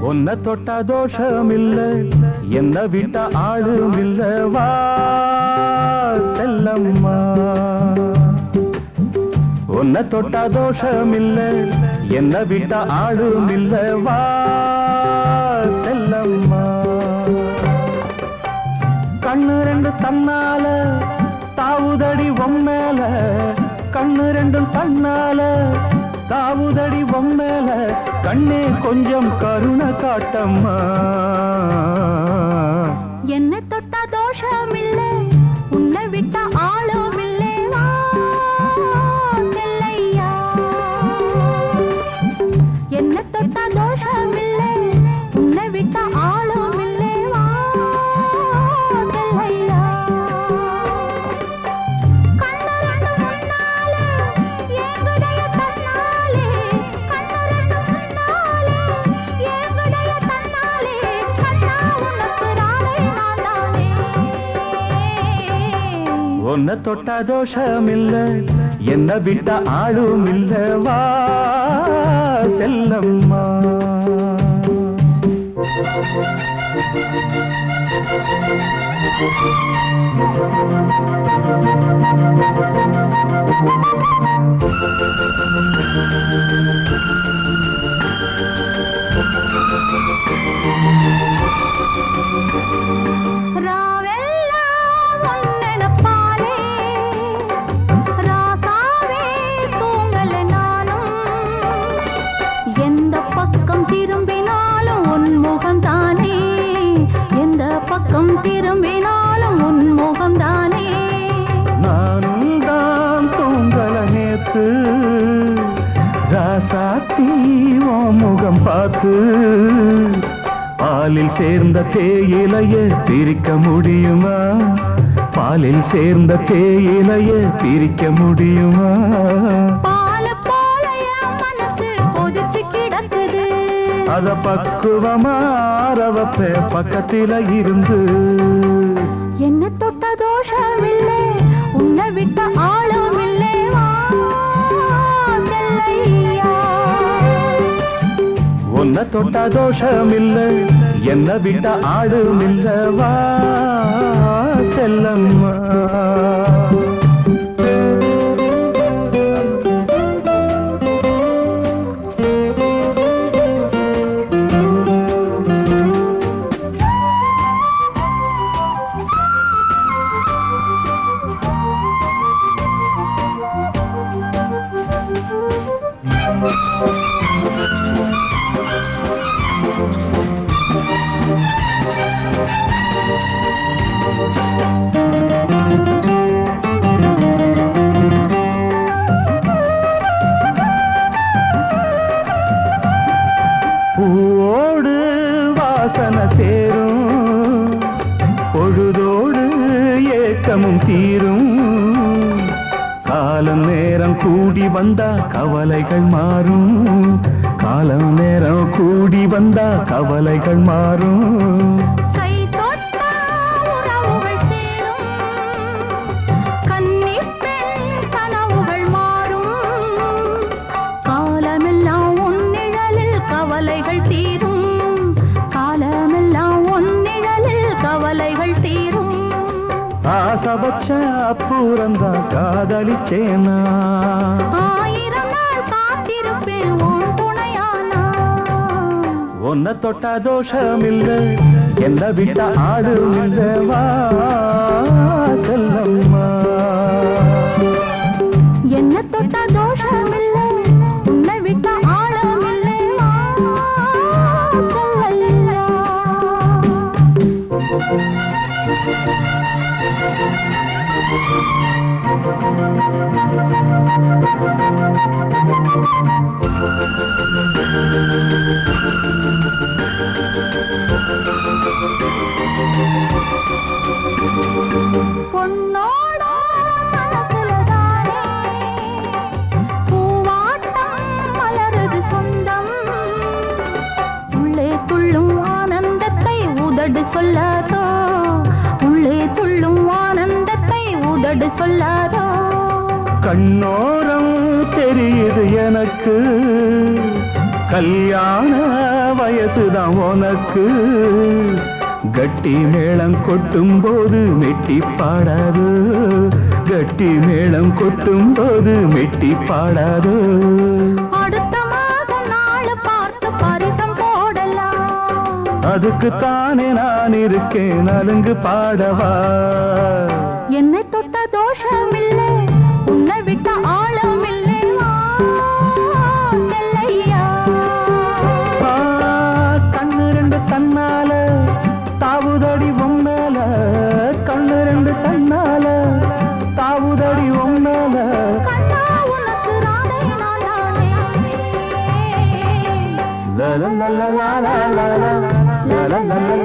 உன்னை தொட்டா தோஷம் இல்ல என்ன விட்ட ஆளும் இல்ல வா செல்லம்மா உன்னை தொட்டா தோஷம் இல்ல என்ன விட்ட ஆளும் இல்ல வா செல்லம்மா கண்ணு ரெண்டு தன்னால தாவுதடி பொம்மேல கண்ணு ரெண்டும் தன்னால தாவுதடி பொம்மேல கண்ணே கொஞ்சம் கருணை காட்டம்மா என்ன தொட்டா தோஷம் இல்ல உன்னை விட்ட ஆளும் இல்லே வா செல்லையா என்ன தொட்டா தோஷம் இல்ல உன்னை விட்ட ஆளும் இல்லே வா செல்லையா கண்ணு ரெண்டு முன்னாலே ஏங்குடைய தன்னாலே கண்ணு ரெண்டு முன்னாலே ஏங்குடைய தன்னாலே கண்ணா உனக்கு ராணை நான் தானே உன்னை தொட்டா தோஷம் இல்ல என்ன விட்ட ஆளும் இல்ல வா செல்லம்மா ராவெல்லாம் உன்னெனப்பாலே, ராசாவே தூங்கல நானும். எந்த பக்கம் திரும்பினாலும் உன் முகம்தானே எந்த பக்கம் திரும்பினாலும் உன் முகம்தானே நானும் தான் தூங்கல நேத்து ராசாத்தி உன் முகம் பார்த்து பாலில் சேர்ந்த தேயிலைய பிரிக்க முடியுமா பாலில் சேர்ந்த தேயிலைய பிரிக்க முடியுமா பால போல என் மனசு கொதிச்சு கிடக்குது அத பக்குவமா ரவப்ப பக்கத்தில இருந்து என்ன தொட்ட தோஷமில்லை உன்னை விட்ட ஆளும் இல்லை வா செல்லையா உன்னை தொட்டா தோஷம் இல்ல என்ன விட்ட ஆடும் இல்ல வா செல்லம்மா பூவோடு வாசனை சேரும் பொழுதோடு ஏக்கமும் தீரும் காலம் நேரம் கூடி வந்தா கவலைகள் மாறும் காலம் நேரம் கூடி வந்தா கவலைகள் மாறும் கை தொட்டா உறவுகள் சேரும் கன்னிப் பெண் கனவுகள் மாறும் காலமெல்லாம் உன் நிழலில் கவலைகள் தீரும் காலமெல்லாம் உன் நிழலில் கவலைகள் தீரும் ஆசபட்ச அப்புறந்தா காதலிச்சேனா ஆயிரம் நாள் காத்திருப்பேன் உன் துணையானா உன்னை தொட்டா தோஷம் இல்ல என்ன விட்ட ஆடும் இல்ல வா செல்லம்மா என்ன தொட்ட தோஷமில்லை உன்னை விட்ட ஆழமில்லை வா செல்லையா பொன்னோட மனசுலதானே பூவாட்டம் மலருது சொந்தம் உள்ளே துள்ளும் ஆனந்தத்தை உதடு சொல்லாதோ உள்ளே துள்ளும் ஆனந்தத்தை உதடு சொல்லாதோ கண்ணோரம் தெரியுது எனக்கு கல்யாண வயசுதான் உனக்கு கட்டி மேளம் கொட்டும் போது மெட்டி பாடாது கட்டி மேளம் கொட்டும் போது மெட்டி பாடாது அடுத்த மாதம் நாள் பார்த்து பரிசம் போடலாம் அதுக்கு தானே நான் இருக்கேன் நலுங்கு பாடவா என்னை தொட்ட தோஷமில்லை உன்னை விட்ட ஆழமில்லை வா, செல்லையா ஆ, கண்ணு ரெண்டு தன்னால தாவுதடி உம்மேல கண்ணு ரெண்டு தன்னால தாவுதடி உம்மேல கண்ணா உனக்கு ராதை நான் தானே la la la la la la la la la la la